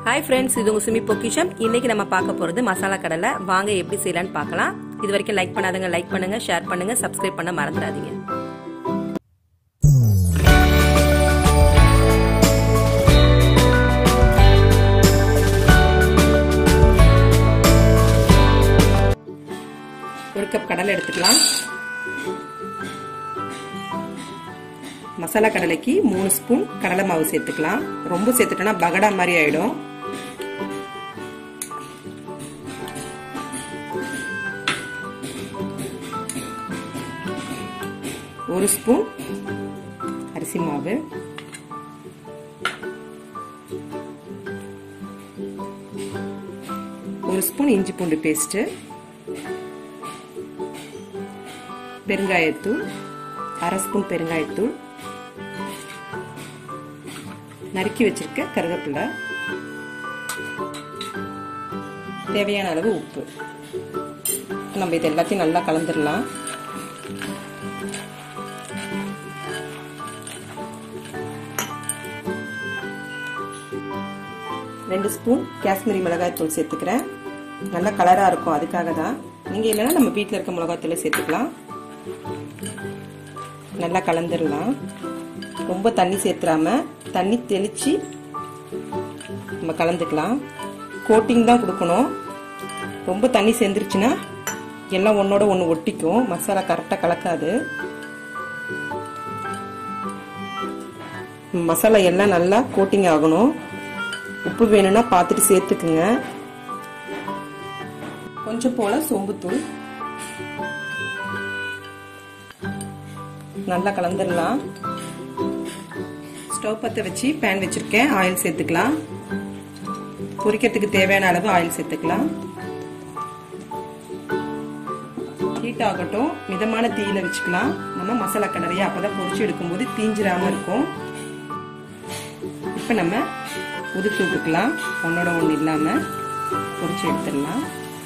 hi friends இது உங்க சுமி பொக்கிஷம் இன்னைக்கு நம்ம பார்க்க போறது மசாலா கடலை வாங்க எப்படி செய்யலாம்னு பார்க்கலாம் இது வரைக்கும் லைக் பண்ணாதவங்க லைக் பண்ணுங்க ஷேர் பண்ணுங்க சப்ஸ்கிரைப் பண்ண மறந்துடாதீங்க ஒரு கப் கடலை எடுத்துக்கலாம் மசாலா கடலைக்கு மூணு ஸ்பூன் கடலை மாவு சேர்த்துக்கலாம் ரொம்ப சேர்த்துட்டோம்னா பகடா மாதிரி ஆயிடும் ஒரு ஸ்பூன் அரிசி மாவு ஒரு ஸ்பூன் இஞ்சி பூண்டு பேஸ்ட் பெருங்காயத்தூள் அரை ஸ்பூன் பெருங்காயத்தூள் நறுக்கி வச்சிருக்க கருவேப்பிலை தேவையான அளவு உப்பு நம்ம இது எல்லாத்தையும் நல்லா கலந்துடலாம் ரெண்டு ஸ்பூன் காஷ்மீரி மிளகாய் தூள் சேர்த்துக்கிறேன் நல்லா கலராக இருக்கும் அதுக்காக தான் நீங்கள் இல்லைன்னா நம்ம வீட்டில் இருக்க மிளகாய் தூளை சேர்த்துக்கலாம் நல்லா கலந்துடலாம் ரொம்ப தண்ணி சேர்த்துறாம தண்ணி தெளித்து நம்ம கலந்துக்கலாம் கோட்டிங் தான் கொடுக்கணும் ரொம்ப தண்ணி சேர்ந்துருச்சுன்னா எல்லாம் ஒன்றோட ஒன்று ஒட்டிக்கும் மசாலா கரெக்டாக கலக்காது மசாலா எல்லாம் நல்லா கோட்டிங் ஆகணும் உப்பு வேணும்னா பார்த்துட்டு சேர்த்துக்குங்க கொஞ்சம் போல சோம்புத்தூள் நல்லா கலந்துடலாம் ஸ்டவ் பற்ற வச்சு பேன் வச்சிருக்கேன் ஆயில் சேர்த்துக்கலாம் பொரிக்கிறதுக்கு தேவையான அளவு ஆயில் சேர்த்துக்கலாம் ஹீட் ஆகட்டும் மிதமான தீயில வச்சுக்கலாம் நம்ம மசாலா கடலையை அப்பதான் பொரிச்சு எடுக்கும்போது தீஞ்சிராம இருக்கும் இப்ப நம்ம உதுத்து விட்டுக்கலாம் ஒன்னோட ஒன்று இல்லாம பொரிச்சு எடுத்துடலாம்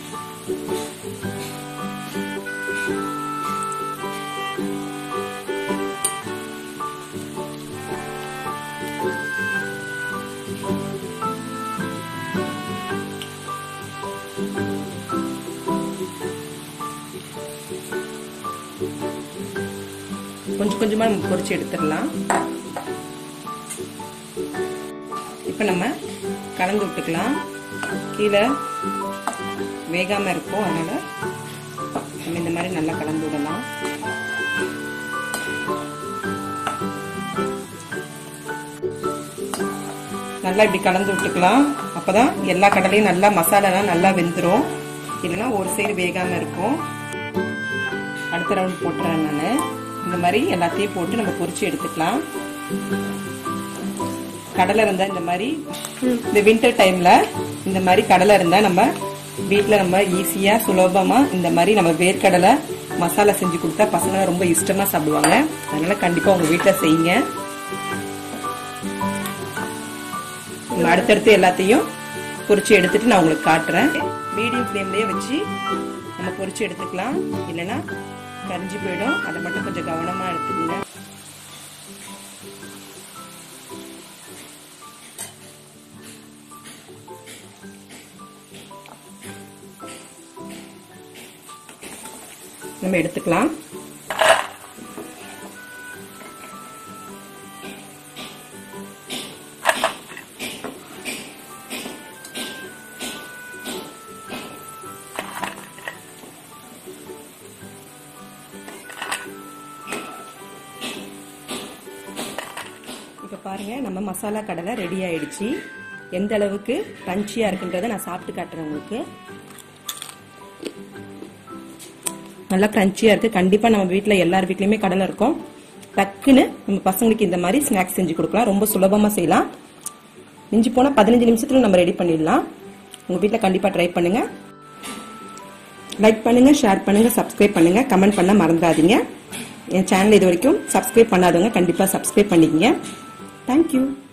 கொஞ்சம் கொஞ்சமா நம்ம பொரிச்சு எடுத்துடலாம் இப்ப நம்ம கலந்து விட்டுக்கலாம் கீழே வேகாம இருக்கும் அதனால நம்ம இந்த மாதிரி நல்லா கலந்து விடலாம் நல்லா இப்படி கலந்து விட்டுக்கலாம் அப்பதான் எல்லா கடலையும் நல்லா மசாலாலாம் நல்லா வெந்துடும் இல்லைன்னா ஒரு சைடு வேகாம இருக்கும் அடுத்த ரவுண்ட் போட்டுறேன் நான் இந்த மாதிரி எல்லாத்தையும் போட்டு நம்ம பொரிச்சு எடுத்துக்கலாம் கடலை இருந்தா இந்த மாதிரி இந்த வின்டர் டைம்ல இந்த மாதிரி கடலை இருந்தா நம்ம வீட்டுல நம்ம ஈஸியா சுலபமா இந்த மாதிரி நம்ம வேர்க்கடலை மசாலா செஞ்சு கொடுத்தா பசங்க ரொம்ப இஷ்டமா சாப்பிடுவாங்க அதனால கண்டிப்பா உங்க வீட்டுல செய்யுங்க அடுத்தடுத்து எல்லாத்தையும் பொரிச்சு எடுத்துட்டு நான் உங்களுக்கு காட்டுறேன் மீடியம் ஃப்ளேம்லயே வச்சு நம்ம பொரிச்சு எடுத்துக்கலாம் இல்லைன்னா கரிஞ்சு போயிடும் அதை மட்டும் கொஞ்சம் கவனமா எடுத்துக்கோங்க நம்ம எடுத்துக்கலாம் இப்போ பாருங்க நம்ம மசாலா கடலை ரெடி ஆயிடுச்சு எந்த அளவுக்கு கிரன்ச்சியா இருக்குன்றத நான் சாப்பிட்டு காட்டுறேன் உங்களுக்கு நல்லா கிரன்ச்சியா இருக்கு கண்டிப்பா நம்ம வீட்ல எல்லார் வீட்லயுமே கடலை இருக்கும் டக்குன்னு நம்ம பசங்களுக்கு இந்த மாதிரி ஸ்நாக்ஸ் செஞ்சு கொடுக்கலாம் ரொம்ப சுலபமா செய்யலாம் மிஞ்சி போனா பதினஞ்சு நிமிஷத்துல நம்ம ரெடி பண்ணிடலாம் உங்க வீட்ல கண்டிப்பா ட்ரை பண்ணுங்க லைக் பண்ணுங்க ஷேர் பண்ணுங்க சப்ஸ்கிரைப் பண்ணுங்க கமெண்ட் பண்ண மறந்துடாதீங்க என் சேனல் இது வரைக்கும் சப்ஸ்கிரைப் பண்ணாதவங்க கண்டிப்பா சப்ஸ்கிரைப் பண்ணிக்கங்க தேங்க்யூ